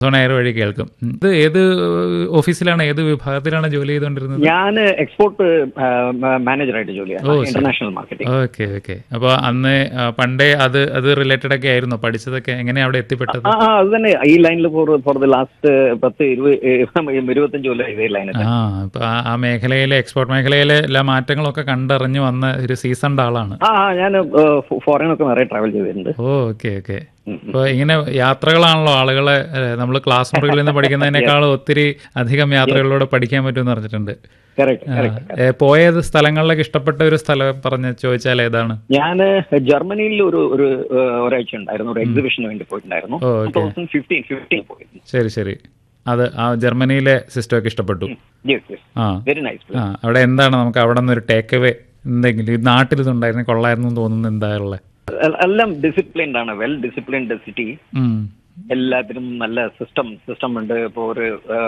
Zone air വഴി കേൾക്കും ഉം. ഇത് ഏത് ഓഫീസിലാണ് ഏത് വിഭാഗത്തിലാണ് ജോലി ചെയ്തുകൊണ്ടിരുന്നത് ഞാൻ എക്സ്പോർട്ട് മാനേജറായിട്ട് ജോലി ഓ, ശരി. ഇന്റർനാഷണൽ മാർക്കറ്റിംഗ് ഓക്കെ ഓക്കെ അപ്പോൾ അന്ന് ആ, പണ്ടേ അത് അത് റിലേറ്റഡ് ഒക്കെ ആയിരുന്നു പഠിച്ചതൊക്കെ എങ്ങനെയാ അവിടെ എത്തിപ്പെട്ടത് ആ ആ, അത് തന്നെ ഈ ലൈനിൽ ഫോർ ഫോർ ദ ലാസ്റ്റ് പത്ത് ഇരുപത് ഇരുപത്തഞ്ച് കൊല്ലം ഇതേ ലൈനിൽ ആ ഇപ്പൊ ആ- ആ മേഖലയിലെ എക്സ്പോർട്ട് മേഖലയിലെ എല്ലാ മാറ്റങ്ങളൊക്കെ കണ്ടറിഞ്ഞു വന്ന ഒരു സീസണിന്റെ ആളാണ് ആ ആ ഞാൻ ഫോറിനൊക്കെ നിറയെ ട്രാവൽ ചെയ്തിട്ടുണ്ട് ഓ ഓക്കെ ഓക്കെ അപ്പൊ ഇങ്ങനെ യാത്രകളാണല്ലോ ആളുകളെ നമ്മൾ ക്ലാസ് മുറികളിൽ നിന്ന് പഠിക്കുന്നതിനേക്കാൾ ഒത്തിരി അധികം യാത്രകളിലൂടെ പഠിക്കാൻ പറ്റുമെന്ന് പറഞ്ഞിട്ടുണ്ട് കറക്റ്റ് ആ, കറക്റ്റ് ഏ, പോയത് സ്ഥലങ്ങളിലൊക്കെ ഇഷ്ടപ്പെട്ട ഒരു സ്ഥലം പറഞ്ഞ് ചോദിച്ചാൽ ഏതാണ് ഞാൻ ജർമ്മനിയിൽ ഒരു ഒരു ഏഹ്, ഒരാഴ്ച ഉണ്ടായിരുന്നു ഒരു എക്സിബിഷന് വേണ്ടി പോയിട്ടുണ്ടായിരുന്നു ഓ, two okay. Thousand fifteen fifteen പോയിരുന്നു ശരി ശരി അത് ആ ജർമ്മനിയിലെ സിസ്റ്റമൊക്കെ ഇഷ്ടപ്പെട്ടു യെസ് യെസ് ആ വെരി നൈസ് ആ അവിടെ എന്താണ് നമുക്ക് അവിടെ നിന്ന് ഒരു ടേക്ക് അവേ എന്തെങ്കിലും ഈ നാട്ടിൽ ഇതുണ്ടായിരുന്നു കൊള്ളായിരുന്നു എന്ന് തോന്നുന്നു എന്താ ഉള്ളത് എല്ലാം ഡിസിപ്ലിൻഡ് ആണ് വെൽ ഡിസിപ്ലിൻഡ് സിറ്റി എല്ലാത്തിനും നല്ല സിസ്റ്റം സിസ്റ്റം ഉണ്ട് ഇപ്പോൾ ഒരു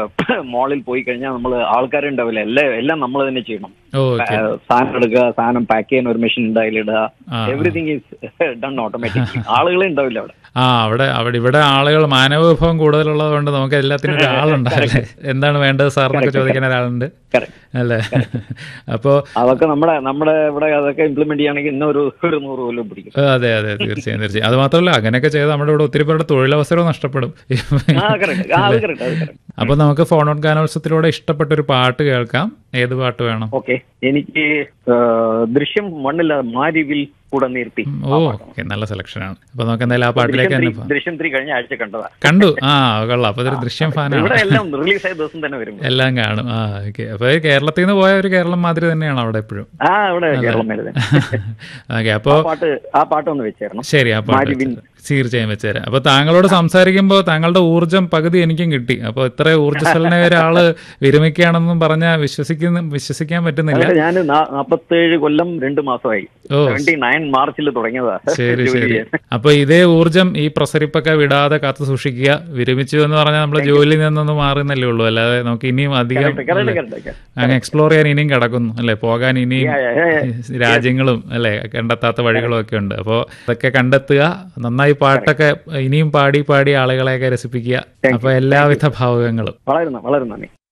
മോളിൽ പോയി കഴിഞ്ഞാൽ നമ്മൾ ആൾക്കാരുണ്ടാവില്ല എല്ലാം എല്ലാം നമ്മൾ തന്നെ ചെയ്യണം ഓക്കെ ആ, സാധനം എടുക്കുക സാധനം പാക്ക് ചെയ്യാൻ ഒരു മെഷീൻ ഉണ്ട് അതിലിടുക ആ. എവറിഥിങ് ഈസ് ഡൺ ഓട്ടോമാറ്റിക് ആളുകളെ ഉണ്ടാവില്ല അവിടെ ആ അവിടെ അവിടെ ഇവിടെ ആളുകൾ മാനവ വിഭവം കൂടുതലുള്ളത് കൊണ്ട് നമുക്ക് എല്ലാത്തിനും ഒരാളുണ്ടല്ലേ എന്താണ് വേണ്ടത് സാറിനൊക്കെ ചോദിക്കാൻ ഒരാളുണ്ട് കറക്റ്റ് അല്ലേ അപ്പോൾ അതൊക്കെ നമ്മുടെ നമ്മുടെ ഇവിടെ അതൊക്കെ ഇംപ്ലിമെന്റ് ചെയ്യുകയാണെങ്കിൽ ഇന്നൊരു ഒരു നൂറ് കൊല്ലം പിടിക്കും അതെ അതെ തീർച്ചയായും തീർച്ചയായും അത് മാത്രമല്ല അങ്ങനെയൊക്കെ ചെയ്ത് നമ്മുടെ ഇവിടെ ഒത്തിരി പേരുടെ തൊഴിലവസരവും നഷ്ടപ്പെടും ആ കറക്റ്റ് ആ അത് കറക്റ്റ് അത് കറക്റ്റ് അപ്പൊ നമുക്ക് ഫോൺ ഔട്ട് ഗാനോത്സവത്തിലൂടെ ഇഷ്ടപ്പെട്ട ഒരു പാട്ട് കേൾക്കാം ഏത് പാട്ട് വേണം ഓക്കെ എനിക്ക് ആ, ദൃശ്യം മണ്ണില്ല മാരിവിൽ കൂടെ നിർത്തി ഓ ഓക്കെ നല്ല സെലക്ഷനാണ് അപ്പൊ നമുക്ക് എന്തായാലും ആ പാട്ടിലേക്ക് ദൃശ്യം തന്നെ ത്രീ പോകാം ദൃശ്യം ത്രീ കഴിഞ്ഞ ആഴ്ച കണ്ടതാ കണ്ടു ആ കൊള്ളാം അപ്പൊ ഇതൊരു ദൃശ്യം ഫാനാണ് ഇവിടെ എല്ലാം റിലീസ് ആയ ദിവസം തന്നെ വരും എല്ലാം കാണും ആ ഓക്കെ അപ്പൊ ഈ കേരളത്തിൽ നിന്ന് പോയ ഒരു കേരളം മാതിരി തന്നെയാണ് അവിടെ എപ്പോഴും ആ ഇവിടെ കേരളം മേലെ തന്നെ ഓക്കെ അപ്പോ ആ പാട്ട് ആ പാട്ട് ഒന്ന് വെച്ചായിരുന്നു ശരി ആ പാട്ട് മാരിവിൻ. വെച്ചുതരാം. തീർച്ചയായും വെച്ചുതരാം അപ്പൊ താങ്കളോട് സംസാരിക്കുമ്പോൾ താങ്കളുടെ ഊർജ്ജം പകുതി എനിക്കും കിട്ടി അപ്പൊ ഇത്ര ഊർജ്ജസ്വലനായ ഒരാള് വിരമിക്കുകയാണെന്നും പറഞ്ഞാൽ വിശ്വസിക്കുന്ന വിശ്വസിക്കാൻ പറ്റുന്നില്ല ഞാൻ നാപ്പത്തേഴ് കൊല്ലം രണ്ട് മാസമായി ഓ സെവന്റി നയൻ മാർച്ചിൽ തുടങ്ങിയതാ ശരി ജോലി ശരി ചെയ്യാൻ. അപ്പൊ ഇതേ ഊർജ്ജം ഈ പ്രസരിപ്പൊക്കെ വിടാതെ കാത്തു സൂക്ഷിക്കുക വിരമിച്ചു എന്ന് പറഞ്ഞാൽ നമ്മൾ ജോലിയിൽ നിന്നൊന്നും മാറുന്നല്ലേ ഉള്ളൂ അല്ലാതെ നമുക്ക് ഇനിയും അധികം Correct, correct, correct, correct. അങ്ങ് എക്സ്പ്ലോർ ചെയ്യാൻ ഇനിയും കിടക്കുന്നു അല്ലെ പോകാൻ ഇനിയും Yeah, yeah, yeah, yeah. രാജ്യങ്ങളും അല്ലെ കണ്ടെത്താത്ത വഴികളും ഒക്കെ ഉണ്ട് അപ്പോൾ അതൊക്കെ കണ്ടെത്തുക നന്നായി പാട്ടൊക്കെ ഇനിയും പാടി പാടി ആളുകളെയൊക്കെ രസിപ്പിക്കുക അപ്പൊ എല്ലാവിധ ഭാവുകങ്ങളും വളരെ ന- വളരെ നന്ദി